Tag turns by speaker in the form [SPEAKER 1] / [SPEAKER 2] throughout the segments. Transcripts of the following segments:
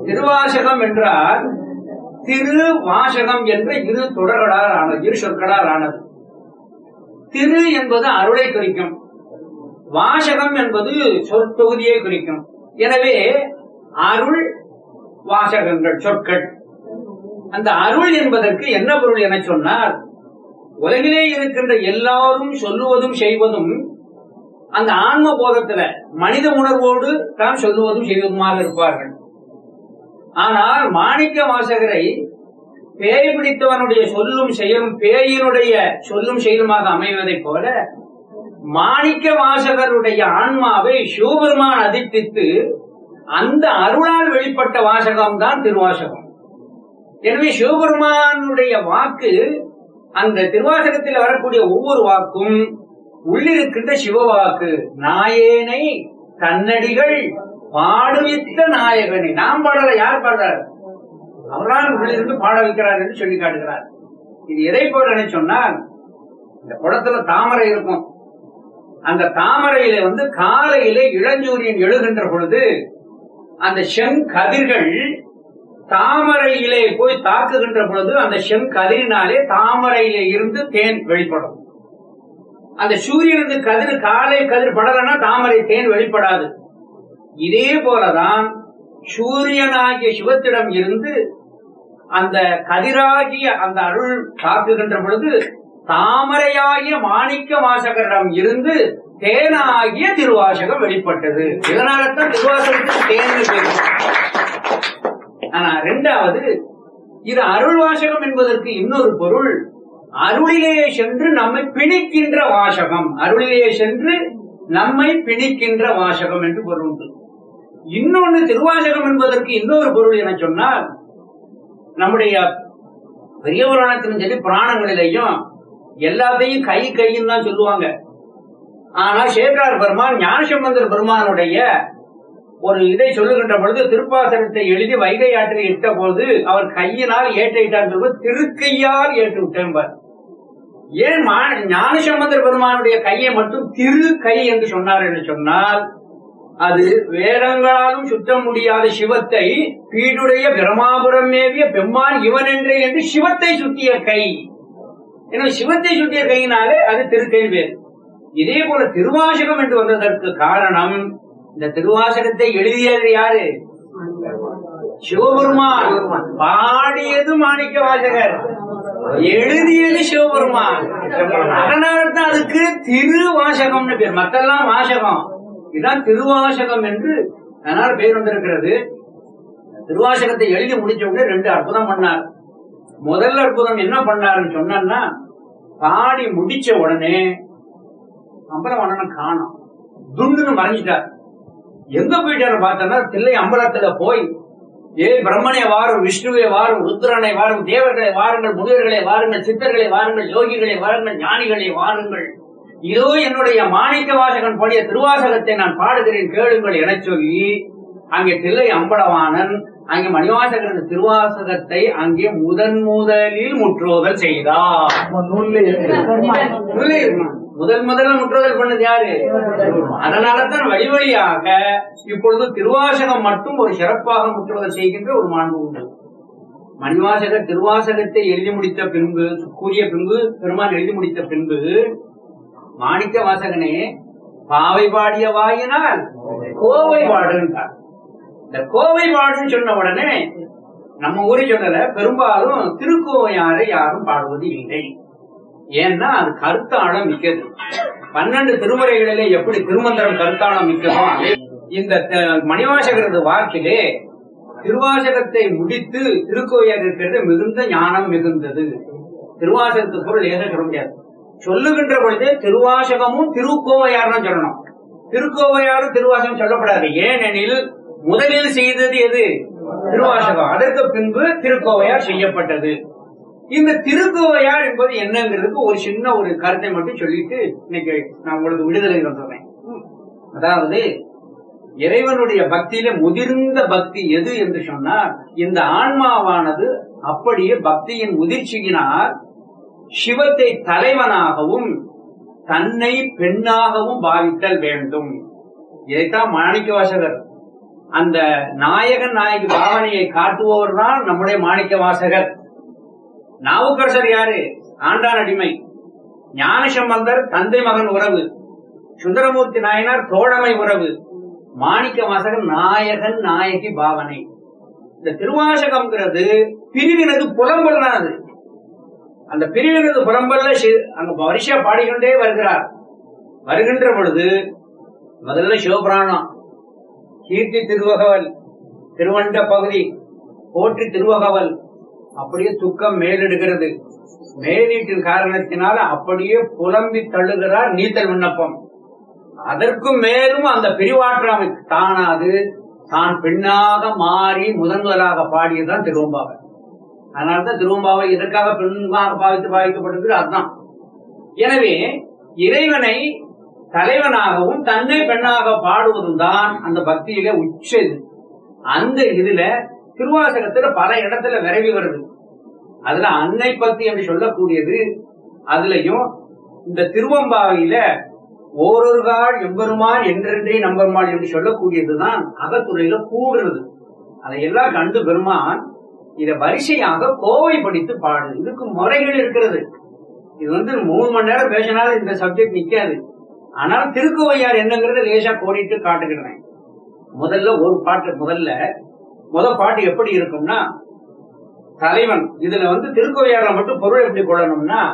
[SPEAKER 1] திருவாசகம் என்றால் திரு வாசகம் என்ற இரு தொடர்களால் ஆனது இரு சொற்களால் ஆனது திரு என்பது அருளை குறிக்கும் வாசகம் என்பது சொற்தொகுதியை குறிக்கும் எனவே அருள் வாசகங்கள் சொற்கள் அந்த அருள் என்பதற்கு என்ன பொருள் என சொன்னார் உலகிலே இருக்கின்ற எல்லாரும் சொல்லுவதும் செய்வதும் அந்த ஆன்ம போதத்துல மனித உணர்வோடு தான் சொல்லுவதும் செய்வதுமாக இருப்பார்கள் ஆனால் மாணிக்க வாசகரை பேய் பிடித்தவனுடைய சொல்லும் செயலும் பேயினுடைய சொல்லும் செயலுமாக அமைவதைப் போல மாணிக்க வாசகருடைய ஆன்மாவை சிவபெருமான் அதிர்ப்பித்து அந்த அருளால் வெளிப்பட்ட வாசகம் தான் திருவாசகம் எனவே சிவபெருமானுடைய வாக்கு அந்த திருவாசகத்தில் வரக்கூடிய ஒவ்வொரு வாக்கும் உள்ளிருக்கின்ற சிவவாக்கு நாயேனை தன்னடிகள் பாடுவித்த நாயகனை நாம் பாடல யார் பாடுறார் அவர்தான் உள்ளிருந்து பாட வைக்கிறார் என்று சொல்லி காட்டுகிறார் இது எதை போல சொன்னால் இந்த குளத்துல தாமரை இருக்கும் அந்த தாமரையில வந்து காலையிலே இளஞ்சூரியன் எழுகின்ற பொழுது அந்த செங்கதிர்கள் தாமரையிலே போய் தாக்குகின்ற பொழுது அந்த செங்கதிரினாலே தாமரையிலே இருந்து தேன் வெளிப்படும் அந்த சூரியனுக்கு கதிர் காலை கதிர் படலன்னா தாமரை தேன் வெளிப்படாது இதே போலதான் சூரியனாகிய சிவத்திடம் இருந்து அந்த கதிராகிய அந்த அருள் தாக்குகின்ற பொழுது தாமரையாகிய மாணிக்க வாசகரிடம் இருந்து தேனாகிய திருவாசகம் வெளிப்பட்டது இதனாலதான் திருவாசகத்துக்கு தேன் பேரு ஆனா ரெண்டாவது இது அருள் வாசகம் என்பதற்கு இன்னொரு பொருள் அருளிலே சென்று நம்மை பிணிக்கின்ற வாசகம் அருளிலே சென்று நம்மை பிணிக்கின்ற வாசகம் என்று பொருள் உண்டு இன்னொன்னு திருவாசகம் என்பதற்கு இன்னொரு பொருள் என சொன்னால் நம்முடைய பெரிய புராணத்திலும் சரி புராணங்களிலேயும் எல்லாத்தையும் கை கைன்னு தான் சொல்லுவாங்க ஆனா சேகரார் பெருமான் ஞானசம்பந்தர் பெருமானுடைய ஒரு இதை சொல்லுகின்ற பொழுது திருப்பாசனத்தை எழுதி வைகை ஆற்றில் இட்ட போது அவர் கையினால் ஏற்றிட்டார் சொல்வது திருக்கையால் ஏற்று விட்டேன் ஏன் ஞானசம்பந்தர் பெருமானுடைய கையை மட்டும் திரு கை என்று சொன்னார் என்று சொன்னால் அது வேதங்களாலும் சுத்த முடியாத சிவத்தை பீடுடைய பிரமாபுரம் மேவிய பெம்மான் இவன் என்றே என்று சிவத்தை சுத்திய கை எனவே சிவத்தை சுத்திய கையினாலே அது திருக்கை வேறு இதே போல திருவாசகம் என்று வந்ததற்கு காரணம் இந்த திருவாசகத்தை எழுதியது யாரு சிவபெருமான் பாடியது மாணிக்க வாசகர் எழுதியது சிவபெருமான் அதனால்தான் அதுக்கு திருவாசகம்னு பேர் மத்தெல்லாம் வாசகம் இதுதான் திருவாசகம் என்று அதனால பேர் வந்திருக்கிறது திருவாசகத்தை எழுதி முடிச்ச உடனே ரெண்டு அற்புதம் பண்ணார் முதல் அற்புதம் என்ன பண்ணாருன்னு சொன்னா பாடி முடிச்ச உடனே அம்பலவாணன் காணும் துண்டுன்னு மறைஞ்சிட்டார் எங்க போயிட்டாரு பார்த்தோன்னா தில்லை அம்பலத்துல போய் ஏ பிரம்மனை வாரும் விஷ்ணுவை வாரும் ருத்ரனை வாரும் தேவர்களை வாருங்கள் முனிவர்களை வாருங்கள் சித்தர்களை வாருங்கள் யோகிகளை வாருங்கள் ஞானிகளை வாருங்கள் இதோ என்னுடைய மாணிக்க வாசகன் பாடிய திருவாசகத்தை நான் பாடுகிறேன் கேளுங்கள் என சொல்லி அங்கே தில்லை அம்பலவாணன் அங்கே மணிவாசகரது திருவாசகத்தை அங்கே முதன் முதலில் முற்றோதல் செய்தார் முதல் முதல்ல முற்றோதல் பண்ணது யாரு அதனாலதான் வழி வழியாக இப்பொழுது திருவாசகம் மட்டும் ஒரு சிறப்பாக முற்றுவதல் செய்கின்ற ஒரு மாண்பு உண்டு மணிவாசகர் திருவாசகத்தை எழுதி முடித்த பின்பு கூறிய பின்பு பெருமான் எழுதி முடித்த பின்பு மாணிக்க வாசகனே பாவை பாடிய வாயினால் கோவை பாடுன்றார் இந்த கோவை பாடுன்னு சொன்ன உடனே நம்ம ஊரை சொல்லல பெரும்பாலும் திருக்கோவையாரை யாரும் பாடுவது இல்லை ஏன்னா அது கருத்தாழம் மிக்கது பன்னெண்டு திருமுறைகளிலே எப்படி திருமந்திரம் கருத்தாழம் மிக்கதோ அதே இந்த மணிவாசகரது வாக்கிலே திருவாசகத்தை முடித்து திருக்கோவையாக இருக்கிறது மிகுந்த ஞானம் மிகுந்தது திருவாசகத்து பொருள் ஏக சொல்ல முடியாது சொல்லுகின்ற பொழுது திருவாசகமும் திருக்கோவையார் தான் சொல்லணும் திருக்கோவையாரும் திருவாசகம் சொல்லப்படாது ஏனெனில் முதலில் செய்தது எது திருவாசகம் அதற்கு பின்பு திருக்கோவையார் செய்யப்பட்டது இந்த திருக்கோவையார் என்பது என்னங்கிறதுக்கு ஒரு சின்ன ஒரு கருத்தை மட்டும் சொல்லிட்டு இன்னைக்கு நான் உங்களுக்கு விடுதலை வந்துடுறேன் அதாவது இறைவனுடைய பக்தியில முதிர்ந்த பக்தி எது என்று சொன்னால் இந்த ஆன்மாவானது அப்படியே பக்தியின் முதிர்ச்சியினால் சிவத்தை தலைவனாகவும் தன்னை பெண்ணாகவும் பாவித்தல் வேண்டும் இதைத்தான் மாணிக்க வாசகர் அந்த நாயகன் நாயகி பாவனையை காட்டுபவர் தான் நம்முடைய மாணிக்க வாசகர் நாவுக்கரசர் யாரு ஆண்டான் அடிமை ஞானசம்பந்தர் தந்தை மகன் உறவு சுந்தரமூர்த்தி நாயனார் தோழமை உறவு மாணிக்க வாசகர் நாயகன் நாயகி பாவனை இந்த திருவாசகம்ங்கிறது பிரிவினது புலம்பல் தான் அது அந்த பிரிவினது புலம்பல்ல சி- அங்க வரிசையா பாடிக்கொண்டே வருகிறார் வருகின்ற பொழுது முதல்ல சிவபுராணம் கீர்த்தி திருவகவல் திருவண்ட பகுதி போற்றி திருவகவல் அப்படியே துக்கம் மேலெடுக்கிறது மேலீட்டின் காரணத்தினால அப்படியே புலம்பி தள்ளுகிறார் நீத்தல் விண்ணப்பம் அதற்கும் மேலும் அந்த பிரிவாற்றாமை தானாது தான் பெண்ணாக மாறி முதன் முதலாக பாடியதுதான் திருவம்பாவை அதனால்தான் திருவம்பாவை எதற்காக பெண்ணாக பாவித்து பாவிக்கப்பட்டது அதுதான் எனவே இறைவனை தலைவனாகவும் தன்னை பெண்ணாக பாடுவதும் தான் அந்த பக்தியில உச்ச இது அந்த இதுல திருவாசகத்துல பல இடத்துல விரவி வருது அதுல அன்னை பக்தி என்று சொல்லக்கூடியது அதுலயும் இந்த திருவம்பாவையில ஓரொரு கால் எம்பெருமான் என்றென்றே நம்பெருமான் என்று சொல்லக்கூடியதுதான் அகத்துறையில கூடுறது அதையெல்லாம் கண்டு பெருமான் இத வரிசையாக கோவை படித்து பாடு இதுக்கு முறைகள் இருக்கிறது இது வந்து மூணு மணி நேரம் பேசினாலும் இந்த சப்ஜெக்ட் நிக்காது ஆனால் திருக்குவையார் என்னங்கிறத லேசா கோடிட்டு காட்டுகிறேன் முதல்ல ஒரு பாட்டு முதல்ல முத பாட்டு எப்படி இருக்கும்னா தலைவன் இதுல வந்து திருக்கோவையார்ல மட்டும் பொருள் எப்படி கொள்ளணும்னா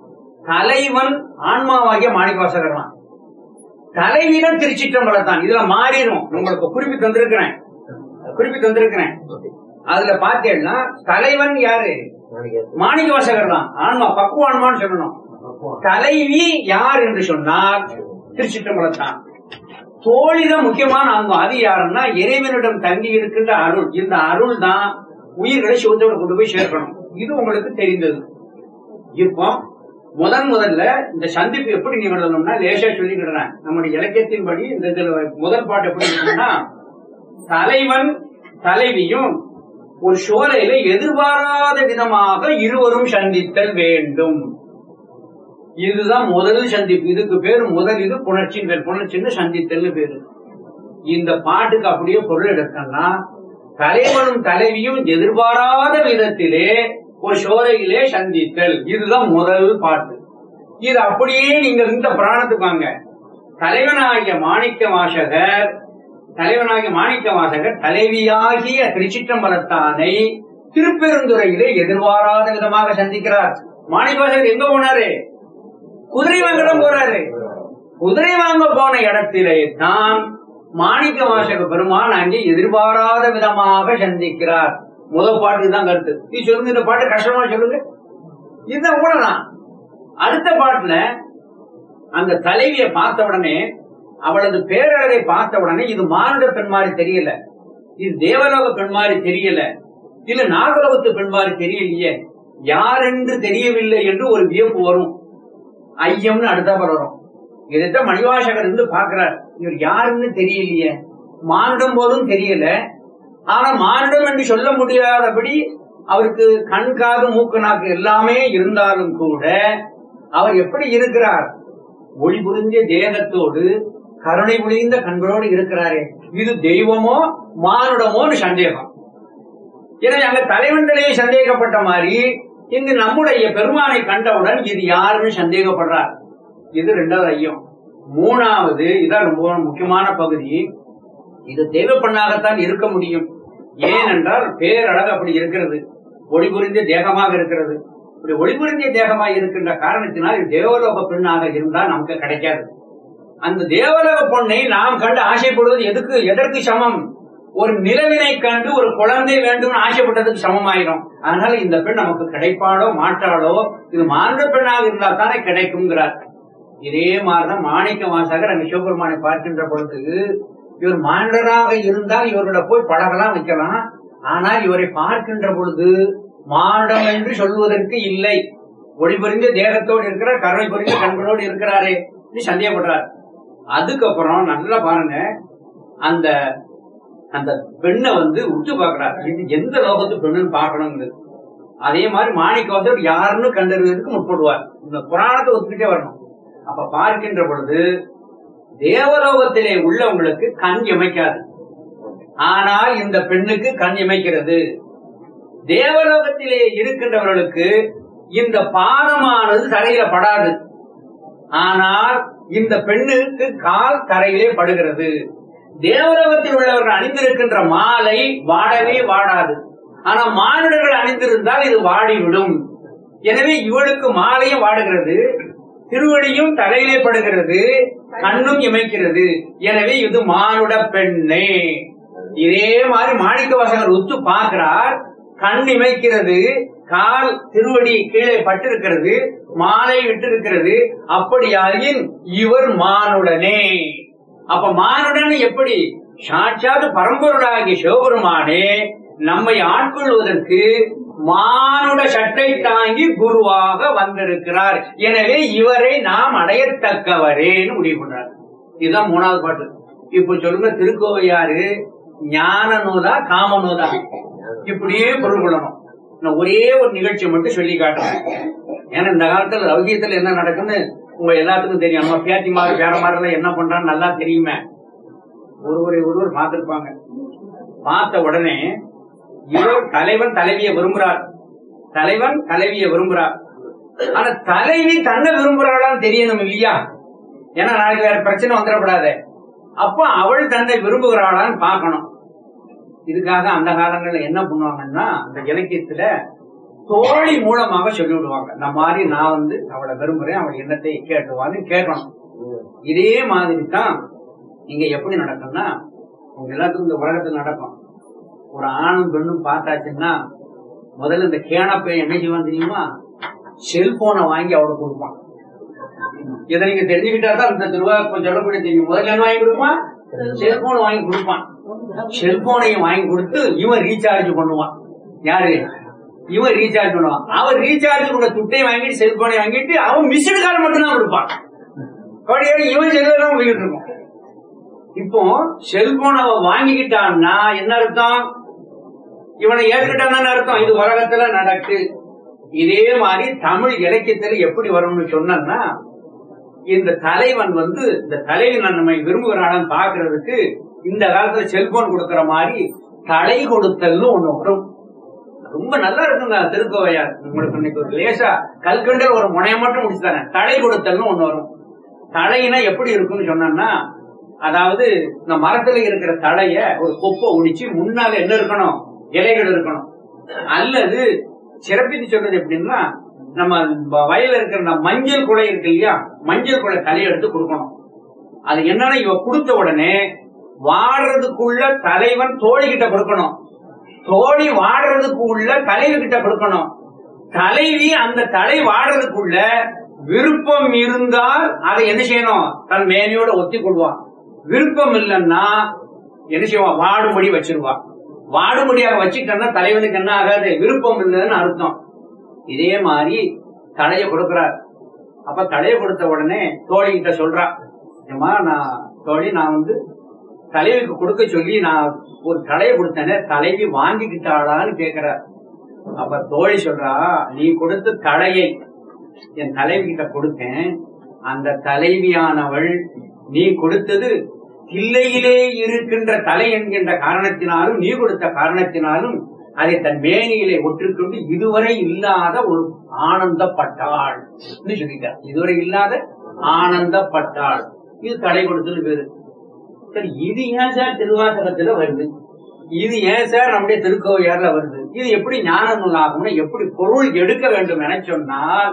[SPEAKER 1] தலைவன் ஆன்மாவாகிய மாணிக்கவாசகர் தான் தலைவிடம் திருச்சிற்றம்பலம் தான் இதுல மாறிடும் உங்களுக்கு குறிப்பி தந்திருக்கிறேன் குறிப்பி தந்திருக்கிறேன் அதுல பாத்தீங்கன்னா தலைவன் யாரு மாணிக்கவாசகர் தான் ஆன்மா பக்குவ ஆன்மான்னு சொல்லணும் தலைவி யார் என்று சொன்னால் திருச்சிற்றம்பலம் தான் தோழிதான் முக்கியமான ஆன்மா அது யாருன்னா இறைவனிடம் தங்கி இருக்கின்ற அருள் இந்த அருள் தான் உயிர்களை சிவத்தோட கொண்டு போய் சேர்க்கணும் இது உங்களுக்கு தெரிந்தது இப்போ முதன் முதல்ல இந்த சந்திப்பு எப்படி நிகழணும்னா லேசா சொல்லிக்கிறேன் நம்முடைய இலக்கியத்தின்படி இந்த இதுல முதல் பாட்டு எப்படி இருக்கும்னா தலைவன் தலைவியும் ஒரு சோலையில எதிர்பாராத விதமாக இருவரும் சந்தித்தல் வேண்டும் இதுதான் முதல் சந்திப்பு இதுக்கு பேரு முதல் இது புணர்ச்சியின் பேர் புணர்ச்சின்னு சந்தித்தல் பேரு இந்த பாட்டுக்கு அப்படியே பொருள் எடுத்தோம்னா தலைவனும் தலைவியும் எதிர்பாராத விதத்திலே ஒரு சோலையிலே சந்தித்தல் இதுதான் முதல் பாட்டு இது அப்படியே நீங்க இந்த புராணத்துக்கு வாங்க தலைவனாகிய மாணிக்க வாசகர் தலைவனாகிய மாணிக்க வாசகர் தலைவியாகிய திருச்சிற்றம்பலத்தானை திருப்பெருந்துறையிலே எதிர்பாராத விதமாக சந்திக்கிறார் மாணிக்க வாசகர் எங்க போனாரு குதிரை வாங்கதான் போறாரு குதிரை வாங்க போன இடத்திலே தான் மாணிக்க வாசக பெருமான் அங்கே எதிர்பாராத விதமாக சந்திக்கிறார் முதல் பாட்டுக்கு தான் கருத்து நீ சொல்லுங்க இந்த பாட்டு கஷ்டமா சொல்லுங்க இதுதான் ஊழலாம் அடுத்த பாட்டுல அந்த தலைவிய பார்த்த உடனே அவளது பேரழகை பார்த்த உடனே இது மானுட பெண் மாதிரி தெரியல இது தேவலோக பெண் மாதிரி தெரியல இல்ல நாகலோகத்து பெண் மாதிரி தெரியலையே யாரென்று தெரியவில்லை என்று ஒரு வியப்பு வரும் ஐயம்னு அடுத்தாப்ப வரும் இதைத்தான் மணிவாசகர் இருந்து பாக்குறார் இவர் யாருன்னு தெரியலையே மானுடம் போதும் தெரியல ஆனா மானுடம் என்று சொல்ல முடியாதபடி அவருக்கு கண் காது மூக்கு நாக்கு எல்லாமே இருந்தாலும் கூட அவர் எப்படி இருக்கிறார் ஒளி புரிந்த தேகத்தோடு கருணை புரிந்த கண்களோடு இருக்கிறாரே இது தெய்வமோ மானுடமோன்னு சந்தேகம் எனவே அங்க தலைவன்களே சந்தேகப்பட்ட மாதிரி இங்கு நம்முடைய பெருமானை கண்டவுடன் இது யாருன்னு சந்தேகப்படுறார் இது ரெண்டாவது ஐயம் மூணாவது இதான் ரொம்ப முக்கியமான பகுதி இது தெய்வ பெண்ணாகத்தான் இருக்க முடியும் ஏனென்றால் பேரழகு அப்படி இருக்கிறது ஒளி புரிந்த தேகமாக இருக்கிறது இப்படி ஒளி புரிந்த தேகமாக இருக்கின்ற காரணத்தினால் இது தேவலோக பெண்ணாக இருந்தால் நமக்கு கிடைக்காது அந்த தேவலோக பொண்ணை நாம் கண்டு ஆசைப்படுவது எதுக்கு எதற்கு சமம் ஒரு நிலவினை கண்டு ஒரு குழந்தை வேண்டும்னு ஆசைப்பட்டதுக்கு சமமாயிரும் அதனால இந்த பெண் நமக்கு கிடைப்பாளோ மாற்றாளோ இது மாநில பெண்ணாக இருந்தா தானே கிடைக்குங்கிறார் இதே மாதிரிதான் மாணிக்க வாசகர் அங்க சிவபெருமானை பார்க்கின்ற பொழுது இவர் மாண்டராக இருந்தால் இவரோட போய் பழகலாம் வைக்கலாம் ஆனால் இவரை பார்க்கின்ற பொழுது மாடம் என்று சொல்வதற்கு இல்லை ஒளி புரிந்த தேகத்தோடு இருக்கிறார் கருணை புரிந்த கண்களோடு இருக்கிறாரே இது சந்தேகப்படுறார் அதுக்கப்புறம் நல்லா பாருங்க அந்த அந்த பெண்ணை வந்து உற்று பார்க்கிறார் இது எந்த லோகத்து பெண்ணுன்னு பார்க்கணுங்கிறது அதே மாதிரி மாணிக்கவாசர் யாருன்னு கண்டறிவதற்கு முற்படுவார் இந்த புராணத்தை ஒத்துக்கிட்டே வரணும் அப்ப பார்க்கின்ற பொழுது தேவலோகத்திலே உள்ளவங்களுக்கு கண் இமைக்காது ஆனால் இந்த பெண்ணுக்கு கண் இமைக்கிறது தேவலோகத்திலே இருக்கின்றவர்களுக்கு இந்த பாதமானது தரையில படாது ஆனால் இந்த பெண்ணுக்கு கால் தரையிலே படுகிறது தேவலோகத்தில் உள்ளவர்கள் அணிந்திருக்கின்ற மாலை வாடவே வாடாது ஆனா மானிடர்கள் அணிந்திருந்தால் இது வாடிவிடும் எனவே இவளுக்கு மாலையும் வாடுகிறது திருவடியும் தலையிலே படுகிறது கண்ணும் இமைக்கிறது எனவே இது மானுட பெண்ணே இதே மாதிரி மாணிக்க வாசகர் உத்து பார்க்கிறார் கண் இமைக்கிறது கால் திருவடி கீழே பட்டிருக்கிறது மாலை விட்டிருக்கிறது அப்படியாயின் இவர் மானுடனே அப்ப மானுடன் எப்படி சாட்சாத் பரம்பொருளாகிய சிவபெருமானே நம்மை ஆட்கொள்வதற்கு மானுட சட்டை தாங்கி குருவாக வந்திருக்கிறார் எனவே இவரை நாம் அடையத்தக்கவரேன்னு முடிவு பண்றார் இதுதான் மூணாவது பாட்டு இப்ப சொல்லுங்க திருக்கோவையாரு ஞான நூலா காம நூலா இப்படியே பொருள் கொள்ளணும் நான் ஒரே ஒரு நிகழ்ச்சியை மட்டும் சொல்லி காட்டுறேன் ஏன்னா இந்த காலத்துல லௌகியத்துல என்ன நடக்குன்னு உங்க எல்லாத்துக்கும் தெரியும் நம்ம பேத்தி மாதிரி வேற மாதிரி எல்லாம் என்ன பண்றான்னு நல்லா தெரியுமே ஒருவரை ஒருவர் பார்த்திருப்பாங்க பார்த்த உடனே இவர் தலைவன் தலைவியை விரும்புறார் தலைவன் தலைவியை விரும்புறார் ஆனா தலைவி தன்னை விரும்புறாளான்னு தெரியணும் இல்லையா ஏன்னா நாளைக்கு வேற பிரச்சனை வந்துடக்கூடாது அப்ப அவள் தன்னை விரும்புகிறாளான்னு பார்க்கணும் இதுக்காக அந்த காலங்கள்ல என்ன பண்ணுவாங்கன்னா அந்த இலக்கியத்துல தோழி மூலமாக சொல்லி விடுவாங்க இந்த மாதிரி நான் வந்து அவளை விரும்புறேன் அவள் என்னத்தை கேட்டுவான்னு கேட்கணும் இதே மாதிரி தான் இங்க எப்படி நடக்கும்னா உங்க எல்லாத்துக்கும் இந்த உலகத்துல நடக்கும் ஒரு ஆணும் பெண்ணும் பார்த்தாச்சுன்னா முதல்ல இந்த கேனப்பையன் என்ன செய்வான் தெரியுமா செல்போனை வாங்கி அவளுக்கு கொடுப்பான் இதை நீங்க தெரிஞ்சுக்கிட்டா தான் இந்த திருவாரூர் சொல்லக்கூடிய தெரியும் முதல்ல என்ன வாங்கி கொடுப்பான் செல்போன் வாங்கி கொடுப்பான் செல்போனையும் வாங்கி கொடுத்து இவன் ரீசார்ஜ் பண்ணுவான் யாரு இவன் ரீசார்ஜ் பண்ணுவான் அவன் ரீசார்ஜ் கூட துட்டை வாங்கிட்டு செல்போனை வாங்கிட்டு அவன் மிஸ்டு கால் மட்டும் தான் கொடுப்பான் அப்படியே இவன் செல்வெல்லாம் போயிட்டு இருக்கும் இப்போ செல்போன் அவன் வாங்கிக்கிட்டான்னா என்ன அர்த்தம் இவனை ஏற்றுக்கிட்டான்னு அர்த்தம் இது உலகத்துல நடக்கு இதே மாதிரி தமிழ் இலக்கியத்துல எப்படி வரும்னு சொன்னா இந்த தலைவன் வந்து இந்த தலைவி நம்மை விரும்புகிறான்னு பாக்குறதுக்கு இந்த காலத்துல செல்போன் கொடுக்கற மாதிரி தலை கொடுத்தல்னு ஒண்ணு வரும் ரொம்ப நல்லா இருக்குங்க திருக்கோவையார் உங்களுக்கு இன்னைக்கு ஒரு லேசா கல்கண்டல் ஒரு முனைய மட்டும் முடிச்சுதானே தலை கொடுத்தல்னு ஒண்ணு வரும் தலையினா எப்படி இருக்கும்னு சொன்னா அதாவது இந்த மரத்துல இருக்கிற தலைய ஒரு கொப்பை உடிச்சு முன்னால என்ன இருக்கணும் இலைகள் இருக்கணும் அல்லது சிறப்பித்து சொல்றது எப்படின்னா நம்ம வயல்ல இருக்கிற இந்த மஞ்சள் குலை இருக்கு இல்லையா மஞ்சள் குலை தலையை எடுத்து கொடுக்கணும் அது என்னன்னா இவ கொடுத்த உடனே வாடுறதுக்குள்ள தலைவன் தோழி கிட்ட கொடுக்கணும் தோழி வாடுறதுக்குள்ள தலைவி கிட்ட கொடுக்கணும் தலைவி அந்த தலை வாடுறதுக்குள்ள விருப்பம் இருந்தால் அதை என்ன செய்யணும் தன் மேனியோட ஒத்தி கொள்வான் விருப்பம் இல்லைன்னா என்ன செய்வான் வாடும்படி வச்சிருவான் வாடும்படியாக வச்சுட்டோம்னா தலைவனுக்கு என்ன ஆகாது விருப்பம் இல்லைன்னு அர்த்தம் இதே மாதிரி தலைய கொடுக்கிறார் அப்ப தலைய கொடுத்த உடனே தோழி கிட்ட சொல்றா ஏமா நான் தோழி நான் வந்து தலைவிக்கு கொடுக்க சொல்லி நான் ஒரு தலையை கொடுத்தேனே தலைவி வாங்கிக்கிட்டாளான்னு கேக்குறார் அப்ப தோழி சொல்றா நீ கொடுத்த தலையை என் தலைவி கிட்ட கொடுத்தேன் அந்த தலைவியானவள் நீ கொடுத்தது கிள்ளையிலே இருக்கின்ற தலை என்கின்ற காரணத்தினாலும் நீ கொடுத்த காரணத்தினாலும் அதை தன் மேனியிலே ஒற்றுக்கொண்டு இதுவரை இல்லாத ஒரு ஆனந்தப்பட்டாள் சொல்லிட்டார் இதுவரை இல்லாத ஆனந்தப்பட்டாள் இது தலை கொடுத்தது பேரு சரி இது ஏன் சார் திருவாசகத்துல வருது இது ஏன் சார் நம்முடைய திருக்கோவையார்ல வருது இது எப்படி ஞான நூலாகும்னு எப்படி பொருள் எடுக்க வேண்டும் என சொன்னால்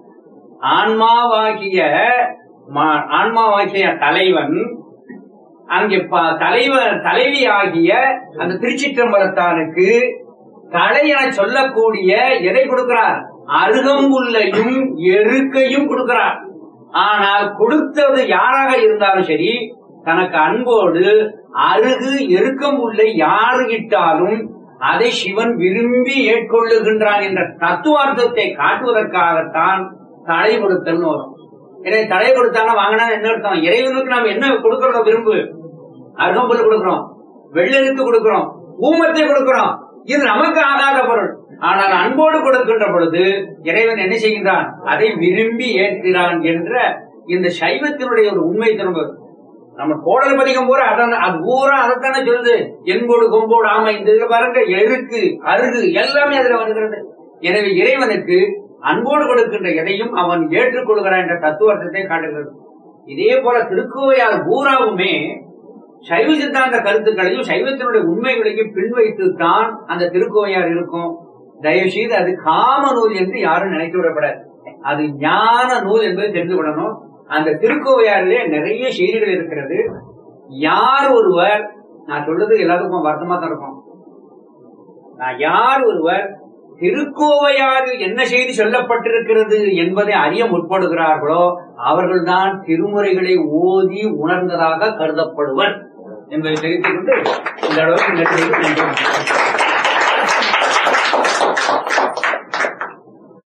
[SPEAKER 1] ஆன்மாவாகிய மா- ஆன்மாவாகிய தலைவன் அங்கே ப- தலைவன் தலைவி ஆகிய அந்த திருச்சிற்றம்பலத்தானுக்கு தலை என சொல்லக்கூடிய எதை கொடுக்கிறார் அருகம்புல்லையும் எருக்கையும் கொடுக்கிறார் ஆனால் கொடுத்தது யாராக இருந்தாலும் சரி தனக்கு அன்போடு அருகு எருக்கம்புல்லை யாரு இட்டாலும் அதை சிவன் விரும்பி ஏற்கொள்ளுகின்றான் என்ற தத்துவார்த்தத்தை காட்டுவதற்காகத்தான் தலை கொடுத்தல்னு வரும் எனவே தலை கொடுத்தாங்க வாங்கினா என்ன அர்த்தம் இறைவனுக்கு நாம் என்ன கொடுக்கறத விரும்பு அருகம்புல் கொடுக்கிறோம் வெள்ளெழுத்து கொடுக்கிறோம் ஊமத்தை கொடுக்கிறோம் இது நமக்கு ஆகாத பொருள் ஆனால் அன்போடு கொடுக்கின்ற பொழுது இறைவன் என்ன செய்கின்றான் அதை விரும்பி ஏற்கிறான் என்ற இந்த சைவத்தினுடைய ஒரு உண்மை திரும்ப நம்ம கோடல் பதிகம் பூரா அதான் அது பூரா அதைத்தானே சொல்லுது என்போடு கொம்போடு ஆமை இந்த இதுல பாருங்க எருக்கு அருகு எல்லாமே அதுல வருகிறது எனவே இறைவனுக்கு அன்போடு கொடுக்கின்ற எதையும் அவன் ஏற்றுக்கொள்கிறான் என்ற தத்துவத்தை காட்டுகிறது இதே போல திருக்கோவையார் பூராவுமே சைவ சித்தாந்த கருத்துக்களையும் சைவத்தினுடைய உண்மைகளையும் பின்வைத்து தான் அந்த திருக்கோவையார் இருக்கும் தயவு செய்து அது காம நூல் என்று யாரும் நினைத்து விடப்படாது அது ஞான நூல் என்பதை தெரிந்து கொள்ளணும் அந்த திருக்கோவையாரிலே நிறைய செய்திகள் இருக்கிறது யார் ஒருவர் நான் சொல்றது எல்லாத்துக்கும் வருத்தமா தான் இருக்கும் நான் யார் ஒருவர் திருக்கோவையாரில் என்ன செய்தி சொல்லப்பட்டிருக்கிறது என்பதை அறிய முற்படுகிறார்களோ அவர்கள்தான் திருமுறைகளை ஓதி உணர்ந்ததாக கருதப்படுவர் என்பதை தெரிவித்துக் கொண்டு இந்த அளவுக்கு நன்றி நன்றி